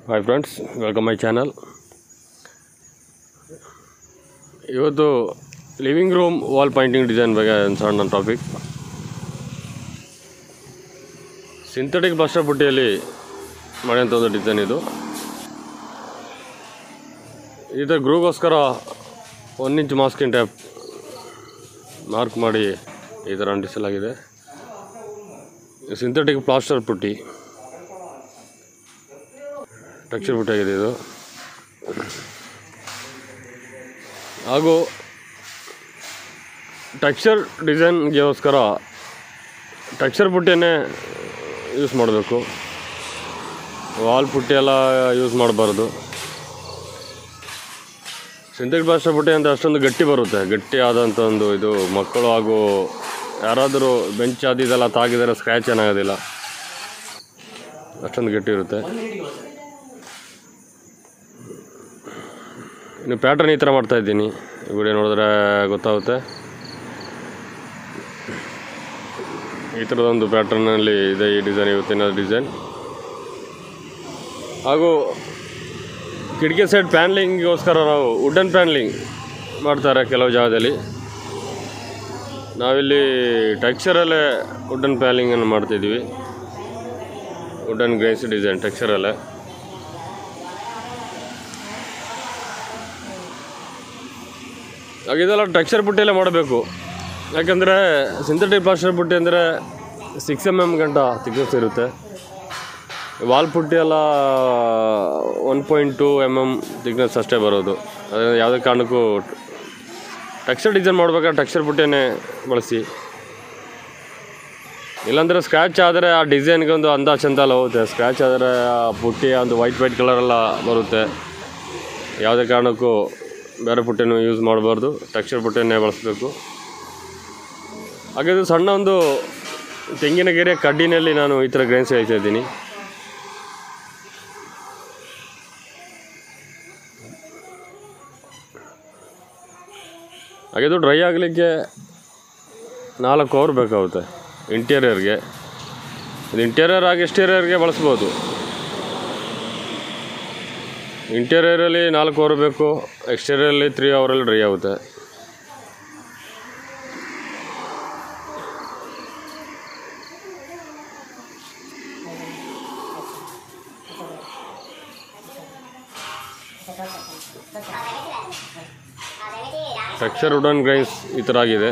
hi friends welcome my channel ಇವತ್ತು living room wall painting design ಬಗ್ಗೆ ಒಂದು ಸಣ್ಣ ಟಾಪಿಕ್ ಸಿಂಥೆಟಿಕ್ ಬಸ್ಟ ಪುಟ್ಟಿಯಲ್ಲಿ ಮಾಡೋಂಥ ಒಂದು ಡಿಸೈನ್ ಇದು ಇದು ಗ್ರೂಗೋಸ್ಕರ one inch masking tape mark ಮಾಡಿ ಈ ಥರ ಅಂಟಿಸಲಾಗಿದೆ ಸಿಂಥೆಟಿಕ್ ಪ್ಲಾಸ್ಟರ್ ಪುಟ್ಟಿ ಟೆಕ್ಸ್ಚರ್ ಪುಟ್ಟಾಗಿದೆ ಇದು ಹಾಗೂ ಟೆಕ್ಸ್ಚರ್ ಡಿಸೈನ್ಗೋಸ್ಕರ ಟೆಕ್ಸ್ಚರ್ ಪುಟ್ಟಿಯನ್ನೇ ಯೂಸ್ ಮಾಡಬೇಕು ವಾಲ್ ಪುಟ್ಟಿ ಎಲ್ಲ ಯೂಸ್ ಮಾಡಬಾರ್ದು ಸಿಂಥೆಟಿಕ್ ಪ್ಲಾಸ್ಟರ್ ಪುಟ್ಟಿ ಅಂತ ಅಷ್ಟೊಂದು ಗಟ್ಟಿ ಬರುತ್ತೆ ಗಟ್ಟಿ ಆದಂಥ ಒಂದು ಇದು ಮಕ್ಕಳು ಹಾಗೂ ಯಾರಾದರೂ ಬೆಂಚ್ ಅದು ಇದೆಲ್ಲ ತಾಗಿದರೆ ಸ್ಕ್ರ್ಯಾಚ್ ಏನಾಗೋದಿಲ್ಲ ಅಷ್ಟೊಂದು ಗಟ್ಟಿ ಇರುತ್ತೆ ಇನ್ನು ಪ್ಯಾಟ್ರನ್ ಈ ಥರ ಮಾಡ್ತಾ ಇದ್ದೀನಿ ವಿಡಿಯೋ ನೋಡಿದ್ರೆ ಗೊತ್ತಾಗುತ್ತೆ ಈ ಥರದೊಂದು ಪ್ಯಾಟ್ರನ್ನಲ್ಲಿ ಇದೆ ಈ ಡಿಸೈನ್ ಇವತ್ತಿನ ಡಿಸೈನ್ ಹಾಗೂ ಕಿಟಕಿ ಸೈಡ್ ಪ್ಯಾನ್ಲಿಂಗ್ಗೋಸ್ಕರ ನಾವು ವುಡನ್ ಪ್ಯಾನ್ಲಿಂಗ್ ಮಾಡ್ತಾರೆ ಕೆಲವು ಜಾಗದಲ್ಲಿ ನಾವಿಲ್ಲಿ ಟೆಕ್ಸ್ಚರಲ್ಲೇ ವುಡನ್ ಪ್ಯಾನ್ಲಿಂಗನ್ನು ಮಾಡ್ತಿದ್ವಿ ವುಡನ್ ಗ್ರೇಸ್ ಡಿಸೈನ್ ಟೆಕ್ಸ್ಚರಲ್ಲೇ ಹಾಗೆ ಇದೆಲ್ಲ ಟೆಕ್ಸ್ಚರ್ ಪುಟ್ಟಿಯಲ್ಲೇ ಮಾಡಬೇಕು ಯಾಕಂದರೆ ಸಿಂಥೆಟಿಕ್ ಪ್ಲಾಸ್ಟರ್ ಪುಟ್ಟಿ ಅಂದರೆ ಸಿಕ್ಸ್ ಎಮ್ ಎಮ್ ಗಂಟ ತಿಕ್ನೆಸ್ ಇರುತ್ತೆ ವಾಲ್ ಪುಟ್ಟಿ ಎಲ್ಲ one point two M M thickness ಅಷ್ಟೇ ಬರೋದು ಅದರಿಂದ ಯಾವುದೇ ಕಾರಣಕ್ಕೂ ಟೆಕ್ಸ್ಚರ್ ಡಿಸೈನ್ ಮಾಡ್ಬೇಕಾದ್ರೆ ಟೆಕ್ಸ್ಚರ್ ಪುಟ್ಟಿಯನ್ನೇ ಬಳಸಿ ಇಲ್ಲಾಂದರೆ ಸ್ಕ್ರ್ಯಾಚ್ ಆದರೆ ಆ ಡಿಸೈನ್ಗೆ ಒಂದು ಅಂದ ಚಂದ ಎಲ್ಲ ಹೋಗುತ್ತೆ ಸ್ಕ್ರ್ಯಾಚ್ ಆದರೆ ಆ ಪುಟ್ಟಿ ಒಂದು ವೈಟ್ ವೈಟ್ ಕಲರೆಲ್ಲ ಬರುತ್ತೆ ಯಾವುದೇ ಕಾರಣಕ್ಕೂ ಬೇರೆ ಪುಟ್ಟಿಯನ್ನು ಯೂಸ್ ಮಾಡಬಾರ್ದು ಟೆಕ್ಸ್ಚರ್ ಪುಟ್ಟಿಯನ್ನೇ ಬಳಸಬೇಕು ಹಾಗೆ ಇದು ಸಣ್ಣ ಒಂದು ತೆಂಗಿನ ಗೆರೆ ಕಡ್ಡಿನಲ್ಲಿ ನಾನು ಈ ಥರ ಗ್ರೈನ್ಸ್ ಹೇಳ್ತಾ ಇದ್ದೀನಿ ಹಾಗೆ ಇದು ಡ್ರೈ ಆಗಲಿಕ್ಕೆ ನಾಲ್ಕು ಅವರ್ ಬೇಕಾಗುತ್ತೆ ಇಂಟೀರಿಯರ್ಗೆ ಇದು ಇಂಟೀರಿಯರ್ ಆಗಿ ಎಕ್ಸ್ಟೀರಿಯರ್ಗೆ ಬಳಸ್ಬೋದು ಇಂಟೀರಿಯರಲ್ಲಿ ನಾಲ್ಕು ಅವರ್ ಬೇಕು ಎಕ್ಸ್ಟೀರಿಯರಲ್ಲಿ ತ್ರೀ ಅವರಲ್ಲಿ ಡ್ರೈ ಆಗುತ್ತೆ ಟೆಕ್ಸ್ಚರ್ ವುಡನ್ ಗ್ರೈನ್ಸ್ ಈ ಥರ ಆಗಿದೆ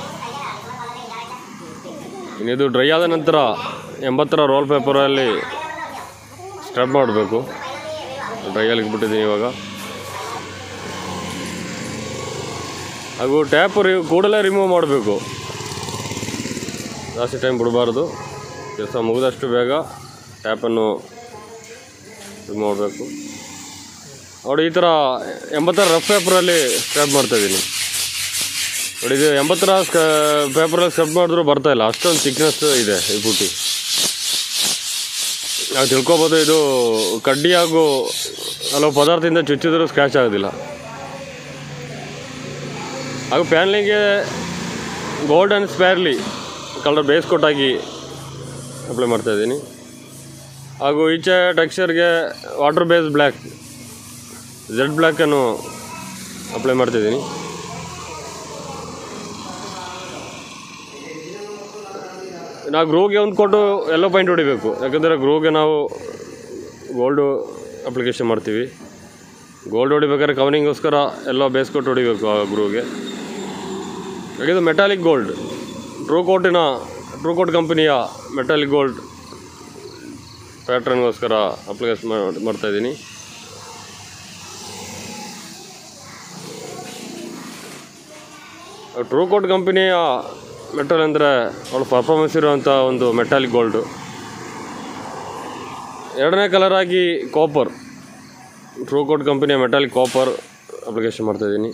ಇನ್ನಿದು ಡ್ರೈ ಆದ ನಂತರ ಎಂಬತ್ತರ ರೋಲ್ ಪೇಪರಲ್ಲಿ ಸ್ಕ್ರಬ್ ಮಾಡಬೇಕು ಡ್ರೈ ಆಗಲಿಕ್ಕೆ ಬಿಟ್ಟಿದ್ದೀನಿ ಇವಾಗ ಹಾಗೂ ಟ್ಯಾಪ್ ರಿ ಕೂಡಲೇ ರಿಮೂವ್ ಮಾಡಬೇಕು ಜಾಸ್ತಿ ಟೈಮ್ ಬಿಡಬಾರ್ದು ಕೆಲಸ ಮುಗಿದಷ್ಟು ಬೇಗ ಟ್ಯಾಪನ್ನು ರಿಮೂವ್ ಮಾಡಬೇಕು ನೋಡಿ ಈ ಥರ ಎಂಬತ್ತರ ರಫ್ ಪೇಪರಲ್ಲಿ ಸ್ಕ್ರಬ್ ಮಾಡ್ತಾಯಿದ್ದೀನಿ ನೋಡಿ ಇದು ಎಂಬತ್ತರ ಸ್ಕ ಪೇಪರಲ್ಲಿ ಸ್ಕ್ರಬ್ ಮಾಡಿದ್ರು ಬರ್ತಾಯಿಲ್ಲ ಅಷ್ಟೊಂದು ಥಿಕ್ನೆಸ್ ಇದೆ ಈ ಪುಟ್ಟಿ ನಾವು ತಿಳ್ಕೊಬೋದು ಇದು ಕಡ್ಡಿ ಹಾಗೂ ಹಲವು ಪದಾರ್ಥದಿಂದ ಚುಚ್ಚಿದ್ರೂ ಸ್ಕ್ರ್ಯಾಚ್ ಆಗೋದಿಲ್ಲ ಹಾಗೂ ಪ್ಯಾನ್ಲಿಗೆ ಗೋಲ್ಡ್ ಆ್ಯಂಡ್ ಸ್ಪೇರ್ಲಿ ಕಲರ್ ಬೇಸ್ ಕೊಟ್ಟಾಗಿ ಅಪ್ಲೈ ಮಾಡ್ತಾಯಿದ್ದೀನಿ ಹಾಗೂ ಈಚೆ ಟೆಕ್ಸ್ಚರ್ಗೆ ವಾಟರ್ ಬೇಸ್ ಬ್ಲ್ಯಾಕ್ ಝೆಡ್ ಬ್ಲ್ಯಾಕನ್ನು ಅಪ್ಲೈ ಮಾಡ್ತಿದ್ದೀನಿ ನಾವು ಗ್ರೋಗೆ ಒಂದು ಕೊಟ್ಟು ಎಲ್ಲೋ ಪಾಯಿಂಟ್ ಹೊಡಿಬೇಕು ಯಾಕಂದರೆ ಗ್ರೋಗೆ ನಾವು ಗೋಲ್ಡು ಅಪ್ಲಿಕೇಶನ್ ಮಾಡ್ತೀವಿ ಗೋಲ್ಡ್ ಹೊಡಿಬೇಕಾದ್ರೆ ಕವರಿಂಗೋಸ್ಕರ ಎಲ್ಲೋ ಬೇಸ್ ಕೊಟ್ಟು ಹೊಡಿಬೇಕು ಆ ಗ್ರೂಗೆ ಇದು ಮೆಟಾಲಿಕ್ ಗೋಲ್ಡ್ ಟ್ರೂ ಕೋಟಿನ ಟ್ರೂ ಕೋಟ್ ಕಂಪನಿಯ ಮೆಟಾಲಿಕ್ ಗೋಲ್ಡ್ ಪ್ಯಾಟ್ರನ್ಗೋಸ್ಕರ ಅಪ್ಲಿಕೇಶನ್ ಮಾಡ್ತಾಯಿದ್ದೀನಿ ಟ್ರೂ ಕೋಟ್ ಕಂಪನಿಯ ಮೆಟಲ್ ಅಂದರೆ ಅವಳು ಪರ್ಫಾರ್ಮೆನ್ಸ್ ಇರುವಂಥ ಒಂದು ಮೆಟಾಲಿಕ್ ಗೋಲ್ಡು ಎರಡನೇ ಕಲರ್ ಆಗಿ ಕಾಪರ್ ಟ್ರೂ ಕೋಟ್ ಕಂಪನಿಯ ಮೆಟಾಲಿಕ್ ಕಾಪರ್ ಅಪ್ಲಿಕೇಶನ್ ಮಾಡ್ತಾಯಿದ್ದೀನಿ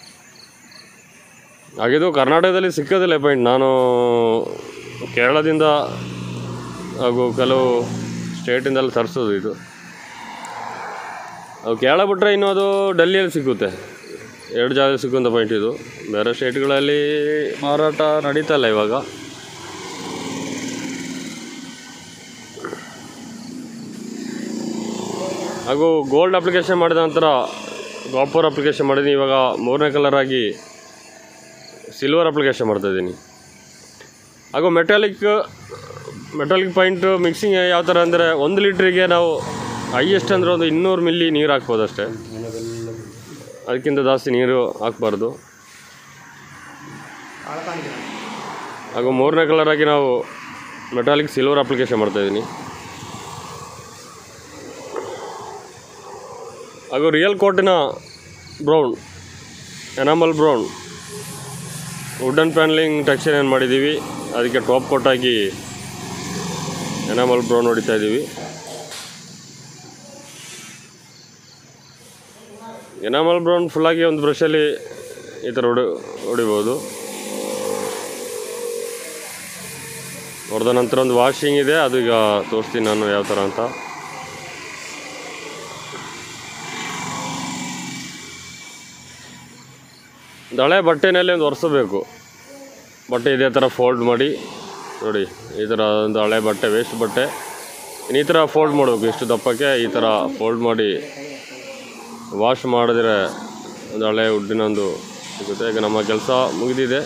ಹಾಗಿದು ಕರ್ನಾಟಕದಲ್ಲಿ ಸಿಕ್ಕೋದಿಲ್ಲ ಪಾಯಿಂಟ್ ನಾನು ಕೇರಳದಿಂದ ಹಾಗೂ ಕೆಲವು ಸ್ಟೇಟಿಂದೆಲ್ಲ ತರಿಸೋದು ಇದು ಅದು ಕೇರಳ ಬಿಟ್ಟರೆ ಇನ್ನೂ ಅದು ಡೆಲ್ಲಿಯಲ್ಲಿ ಸಿಕ್ಕುತ್ತೆ ಎರಡು ಜಾಗ ಸಿಕ್ಕುವಂಥ ಪಾಯಿಂಟ್ ಇದು ಬೇರೆ ಸ್ಟೇಟ್ಗಳಲ್ಲಿ ಮಾರಾಟ ನಡೀತಾ ಇಲ್ಲ ಇವಾಗ ಹಾಗೂ ಗೋಲ್ಡ್ ಅಪ್ಲಿಕೇಶನ್ ಮಾಡಿದ ನಂತರ ಕಾಪರ್ ಅಪ್ಲಿಕೇಶನ್ ಮಾಡಿದ್ದೀನಿ ಇವಾಗ ಮೂರನೇ ಕಲರ್ ಆಗಿ ಸಿಲ್ವರ್ ಅಪ್ಲಿಕೇಶನ್ ಮಾಡ್ತಾಯಿದ್ದೀನಿ ಹಾಗೂ ಮೆಟಾಲಿಕ್ ಮೆಟಾಲಿಕ್ ಪಾಯಿಂಟ್ ಮಿಕ್ಸಿಂಗ್ ಯಾವ ಥರ ಅಂದರೆ ಒಂದು ಲೀಟ್ರಿಗೆ ನಾವು ಹೈಯೆಸ್ಟ್ ಅಂದರೆ ಒಂದು ಇನ್ನೂರು ಮಿಲ್ಲಿ ನೀರು ಹಾಕ್ಬೋದು ಅಷ್ಟೇ ಅದಕ್ಕಿಂತ ಜಾಸ್ತಿ ನೀರು ಹಾಕ್ಬಾರ್ದು ಹಾಗೂ ಮೂರನೇ ಕಲರ್ ಆಗಿ ನಾವು ಮೆಟಾಲಿಕ್ ಸಿಲ್ವರ್ ಅಪ್ಲಿಕೇಶನ್ ಮಾಡ್ತಾಯಿದ್ದೀನಿ ಹಾಗೂ ರಿಯಲ್ ಕೋಟಿನ brown enamel brown wooden panelling texture ಏನು ಮಾಡಿದ್ದೀವಿ ಅದಕ್ಕೆ ಟಾಪ್ ಕೋಟಾಗಿ ಎನಾಮಲ್ ಬ್ರೌನ್ ಹೊಡಿತಾ ಇದ್ದೀವಿ ಎನಾಮಲ್ ಬ್ರೌನ್ ಫುಲ್ಲಾಗಿ ಒಂದು ಬ್ರಷಲ್ಲಿ ಈ ಥರ ಹೊಡಿ ಹೊಡಿಬೋದು ಹೊಡೆದ ನಂತರ ಒಂದು ವಾಷಿಂಗ್ ಇದೆ ಅದು ಈಗ ತೋರಿಸ್ತೀನಿ ನಾನು ಯಾವ ಥರ ಅಂತ ದಳೆ ಬಟ್ಟೆನಲ್ಲಿ ಒಂದು ಒರೆಸಬೇಕು ಬಟ್ಟೆ ಇದೇ ಥರ ಫೋಲ್ಡ್ ಮಾಡಿ ನೋಡಿ ಈ ಥರ ಒಂದು ಹಳೆ ಬಟ್ಟೆ ವೇಸ್ಟ್ ಬಟ್ಟೆ ಇನ್ನು ಈ ಥರ ಫೋಲ್ಡ್ ಮಾಡಬೇಕು ಇಷ್ಟು ದಪ್ಪಕ್ಕೆ ಈ ಥರ ಫೋಲ್ಡ್ ಮಾಡಿ ವಾಶ್ ಮಾಡಿದ್ರೆ ಒಂದು ಹಳೆ ಉಡ್ಡಿನೊಂದು ಸಿಗುತ್ತೆ ಈಗ ನಮ್ಮ ಕೆಲಸ ಮುಗಿದಿದೆ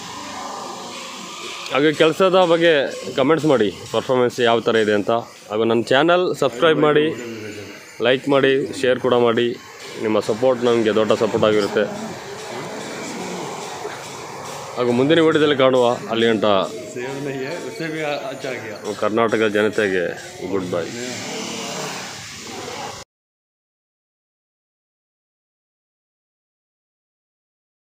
ಹಾಗೆ ಕೆಲಸದ ಬಗ್ಗೆ ಕಮೆಂಟ್ಸ್ ಮಾಡಿ ಪರ್ಫಾರ್ಮೆನ್ಸ್ ಯಾವ ಥರ ಇದೆ ಅಂತ ಹಾಗೂ ನನ್ನ ಚಾನಲ್ ಸಬ್ಸ್ಕ್ರೈಬ್ ಮಾಡಿ ಲೈಕ್ ಮಾಡಿ ಶೇರ್ ಕೂಡ ಮಾಡಿ ನಿಮ್ಮ ಸಪೋರ್ಟ್ ನಮಗೆ ದೊಡ್ಡ ಸಪೋರ್ಟ್ ಆಗಿರುತ್ತೆ ಹಾಗೂ ಮುಂದಿನ ವಿಡಿಯೋದಲ್ಲಿ ಕಾಣುವ ಅಲ್ಲಿ ಗಂಟ सेव नहीं है उससे भी अच्छा गया ಕರ್ನಾಟಕ ಜನತೆಗೆ ಗುಡ್ ಬೈ